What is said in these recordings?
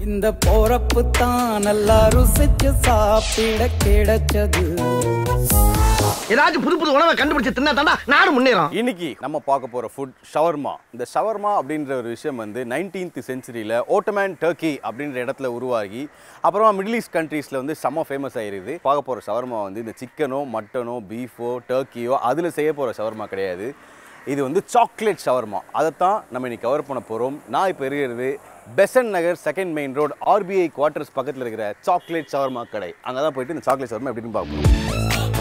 இந்த போறப்பு தான் நல்லா ருசிச்சு சாப்பிட கிடைச்சது ஏதாச்சும் புது புது உணவை கண்டுபிடிச்சு தின்னா தாண்டா நாடு முன்னேறும் இன்னைக்கு நம்ம பார்க்க போகிற ஃபுட் ஷவர்மா இந்த ஷவர்மா அப்படின்ற ஒரு விஷயம் வந்து நைன்டீன்த் செஞ்சுரியில் ஓட்டமேன் டர்க்கி அப்படின்ற இடத்துல உருவாகி அப்புறமா மிடில் ஈஸ்ட் கண்ட்ரீஸில் வந்து செம்ம ஃபேமஸ் ஆயிருது பார்க்க போகிற ஷவர்மா வந்து இந்த சிக்கனோ மட்டனோ பீஃபோ டர்க்கியோ அதில் செய்ய போகிற ஷவர்மா கிடையாது இது வந்து சாக்லேட் ஷவர்மா அதைத்தான் நம்ம இன்னைக்கு கவர் பண்ண போகிறோம் நான் இப்போ இருக்கிறது Besant Nagar second main road RBI quarters பக்கத்தில் இருக்கிற சாக்லேட் ஷவர்மா கடை அங்கே தான் போயிட்டு இந்த சாக்லேட் ஷவர்மா எப்படின்னு பார்க்கணும்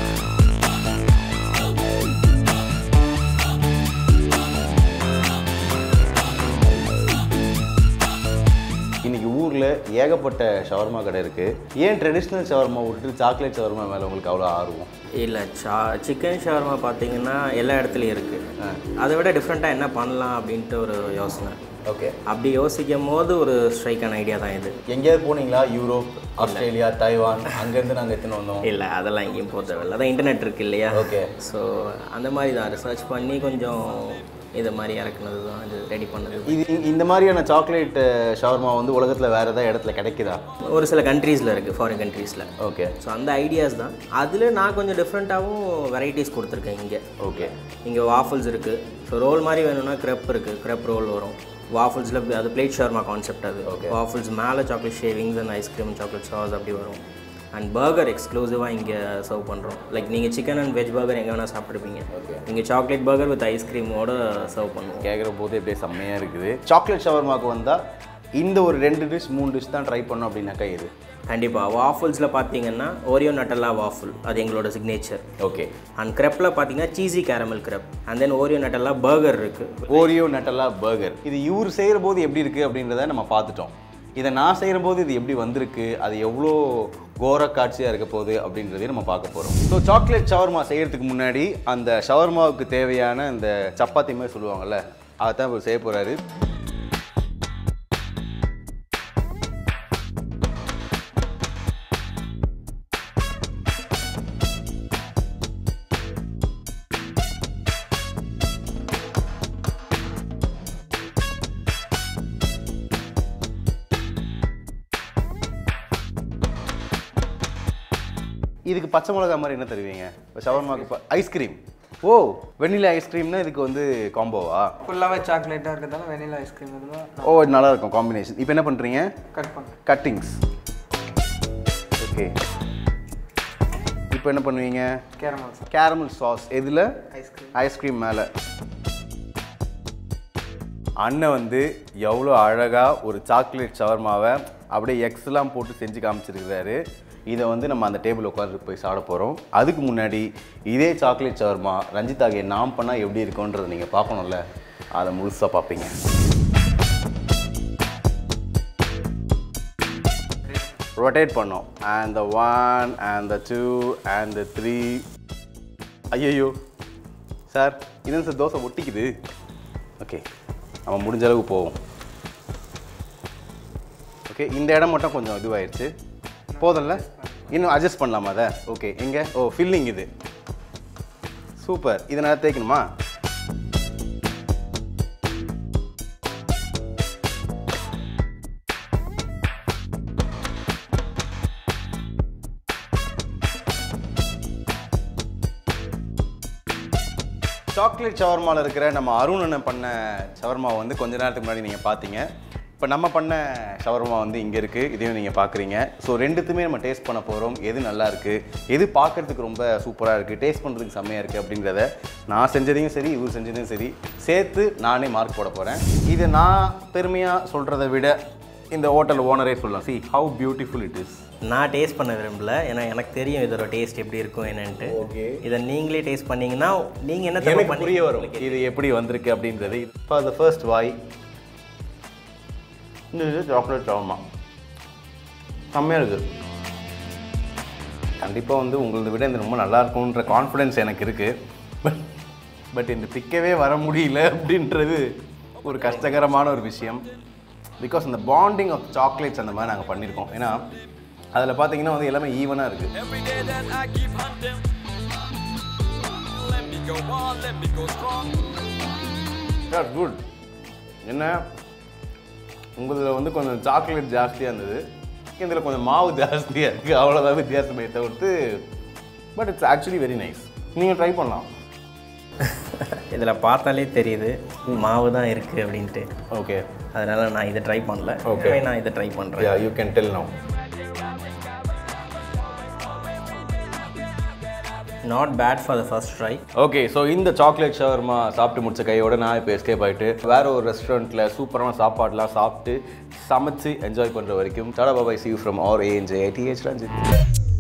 இன்னைக்கு ஊரில் ஏகப்பட்ட ஷவர்மா கடை இருக்குது ஏன் ட்ரெடிஷ்னல் ஷவர்மா விட்டு சாக்லேட் ஷவர்மா மேலே உங்களுக்கு அவ்வளோ ஆர்வம் இல்லை சா சிக்கன் ஷவர்மா பார்த்தீங்கன்னா எல்லா இடத்துலையும் இருக்குது அதை விட டிஃப்ரெண்ட்டாக என்ன பண்ணலாம் அப்படின்ட்டு ஒரு யோசனை ஓகே அப்படி யோசிக்கும் போது ஒரு ஸ்ட்ரைக்கான ஐடியா தான் இது எங்கேயாவது போனீங்களா யூரோப் ஆஸ்திரேலியா தைவான் அங்கேருந்து நாங்கள் எத்தனை வந்தோம் இல்லை அதெல்லாம் எங்கேயும் போக தேவையில்ல அதான் இன்டர்நெட் இருக்கு இல்லையா Okay. ஸோ அந்த மாதிரி தான் ரிசர்ச் பண்ணி கொஞ்சம் இது மாதிரி இறக்குனது தான் இது ரெடி பண்ணது இது இந்த- இந்த மாதிரியான சாக்லேட் ஷவர்மா வந்து உலகத்தில் வேறு ஏதாவது இடத்துல கிடைக்குதா ஒரு சில கண்ட்ரீஸில் இருக்குது ஃபாரின் கண்ட்ரீஸில் ஓகே ஸோ அந்த ஐடியாஸ் தான் அதில் நான் கொஞ்சம் டிஃப்ரெண்ட்டாகவும் வெரைட்டிஸ் கொடுத்துருக்கேன் இங்கே ஓகே இங்கே வாஃபல்ஸ் இருக்குது ஸோ ரோல் மாதிரி வேணும்னா க்ரெப் இருக்குது க்ரெப் ரோல் வரும் வாஃபல்ஸில் அது பிளேட் ஷவர்மா கான்செப்ட் அது வாஃபல்ஸ் மேலே chocolate shavings and ice cream chocolate sauce அப்படி வரும் அண்ட் பர்கர் எக்ஸ்க்ளூசிவாக இங்கே சர்வ் பண்ணுறோம் லைக் நீங்கள் சிக்கன் அண்ட் வெஜ் பர்கர் எங்கே வேணால் சாப்பிட்ருப்பீங்க இங்கே சாக்லேட் பர்கர் வித் ஐஸ்கிரீமோட சர்வ் பண்ணுவோம் கேட்குற போதே அப்படியே செம்மையாக இருக்குது சாக்லேட் ஷவர்மாக்கு வந்தால் இந்த ஒரு ரெண்டு டிஷ் மூணு டிஷ் தான் ட்ரை பண்ணோம் அப்படின்னாக்கா இது கண்டிப்பாக வாஃபல்ஸில் பார்த்தீங்கன்னா ஓரியோ நட்டல்லா வாஃபுல் அது எங்களோட சிக்னேச்சர் ஓகே அண்ட் க்ரெப்பில் பார்த்தீங்கன்னா cheesy caramel crepe and then Oreo Nutella burger இருக்குது ஓரியோ நட்டலா பர்கர் இது இவர் செய்கிற போது எப்படி இருக்குது அப்படின்றத நம்ம பார்த்துட்டோம் இதை நான் செய்கிற போது இது எப்படி வந்திருக்கு அது எவ்வளோ கோர காட்சியாக இருக்க போகுது அப்படின்றதையும் நம்ம பார்க்க போகிறோம் ஸோ சாக்லேட் ஷவர்மா செய்கிறதுக்கு முன்னாடி அந்த ஷவர்மாவுக்கு தேவையான இந்த சப்பாத்தி மாதிரி சொல்லுவாங்கள்ல அதை தான் இவர் செய்ய போகிறாரு இதுக்கு பச்சை மிளகா மாதிரி என்ன தருவீங்க இப்போ ஷவர்மாவுக்கு ஐஸ்கிரீம் ஓ வெண்ணிலா ஐஸ்கிரீம்னா இதுக்கு வந்து காம்போவா ஃபுல்லாகவே சாக்லேட்டாக இருக்கிறதால வெனிலா ஐஸ்கிரீம் எதுவும் ஓ இது நல்லா இருக்கும் காம்பினேஷன் இப்போ என்ன பண்ணுறீங்க கட் பண்ணேன் கட்டிங்ஸ் ஓகே இப்போ என்ன பண்ணுவீங்க கேரமல் சார் கேரமல் சாஸ் எதில் ஐஸ்கிரீம் ஐஸ்கிரீம் மேலே அண்ணன் வந்து எவ்வளோ அழகாக ஒரு சாக்லேட் ஷவர்மாவை அப்படியே எக்ஸ்லாம் போட்டு செஞ்சு காமிச்சிருக்கிறாரு இதை வந்து நம்ம அந்த டேபிள் உட்காந்து போய் சாப்பிட போகிறோம் அதுக்கு முன்னாடி இதே சாக்லேட் ஷவர்மா ரஞ்சிதாகே நாம் பண்ணால் எப்படி இருக்குன்றதை நீங்கள் பார்க்கணும்ல அதை முழுசாக பார்ப்பீங்க ரொட்டேட் பண்ணோம் and the one and the two and the three ஐயையோ சார் இதுதான் சார் தோசை ஒட்டிக்குது ஓகே நம்ம முடிஞ்ச அளவுக்கு போவோம் ஓகே இந்த இடம் மட்டும் கொஞ்சம் இதுவாயிருச்சு போதும்ல இன்னும் அட்ஜஸ்ட் பண்ணலாமா அதை ஓகே எங்கே ஓ ஃபில்லிங் இது சூப்பர் இதை நல்லா தேய்க்கணுமா சாக்லேட் ஷவர்மாவில் இருக்கிற நம்ம அருண் அண்ணன் பண்ண ஷவர்மா வந்து கொஞ்ச நேரத்துக்கு முன்னாடி நீங்கள் பார்த்தீங்க இப்போ நம்ம பண்ண ஷவர்மா வந்து இங்கே இருக்குது இதையும் நீங்கள் பார்க்குறீங்க ஸோ ரெண்டுத்துமே நம்ம டேஸ்ட் பண்ண போகிறோம் எது நல்லா இருக்குது எது பார்க்கறதுக்கு ரொம்ப சூப்பராக இருக்குது டேஸ்ட் பண்ணுறதுக்கு செம்மையாக இருக்குது அப்படின்றத நான் செஞ்சதையும் சரி இவர் செஞ்சதையும் சரி சேர்த்து நானே மார்க் போட போகிறேன் இதை நான் பெருமையாக சொல்கிறத விட இந்த ஹோட்டல் ஓனரே சொல்லலாம் see how beautiful it is நான் டேஸ்ட் பண்ண விரும்பல ஏன்னா எனக்கு தெரியும் இதோட டேஸ்ட் எப்படி இருக்கும் என்னன்ட்டு இதை நீங்களே டேஸ்ட் பண்ணீங்கன்னா நீங்கள் என்ன தப்பு எனக்கு பண்ணி- புரிய வரும் இது எப்படி வந்திருக்கு அப்படின்றது ஃபார் த ஃபர்ஸ்ட் வாய் இது சாக்லேட் ஷவர்மா செம்மையாக இருக்குது கண்டிப்பாக வந்து உங்களது விட இந்த ரொம்ப நல்லா இருக்கும்ன்ற கான்ஃபிடென்ஸ் எனக்கு இருக்குது பட் பட் இந்த பிக்கவே வர முடியல அப்படின்றது ஒரு கஷ்டகரமான ஒரு விஷயம் பிகாஸ் இந்த பாண்டிங் ஆஃப் சாக்லேட்ஸ் அந்த மாதிரி நாங்கள் பண்ணியிருக்கோம் ஏன்னா அதில் பார்த்தீங்கன்னா வந்து எல்லாமே ஈவனாக இருக்குது Every day that I keep hunting. Let me go on, let me go strong. That's good என்ன உங்களில் வந்து கொஞ்சம் சாக்லேட் ஜாஸ்தியாக இருந்தது இதில் கொஞ்சம் மாவு ஜாஸ்தியாக இருக்குது அவ்வளோதான் வித்தியாசமே தவிர்த்து but it's actually very nice நீங்கள் ட்ரை பண்ணலாம் இதில் பார்த்தாலே தெரியுது மாவு தான் இருக்குது அப்படின்ட்டு ஓகே அதனால நான் இதை ட்ரை பண்ணல Okay. எனவே நான் இதை ட்ரை பண்ணுறேன் yeah you can tell no not bad for the first try okay so இந்த சாக்லேட் ஷவர்மா சாப்பிட்டு முடிச்ச கையோட நான் இப்போ எஸ்கேப் ஆகிட்டு வேற ஒரு ரெஸ்டாரண்ட்டில் சூப்பரான சாப்பாடுலாம் சாப்பிட்டு சமைச்சு என்ஜாய் பண்ணுற வரைக்கும் tata bye bye see from R ANJ ITH Ranjith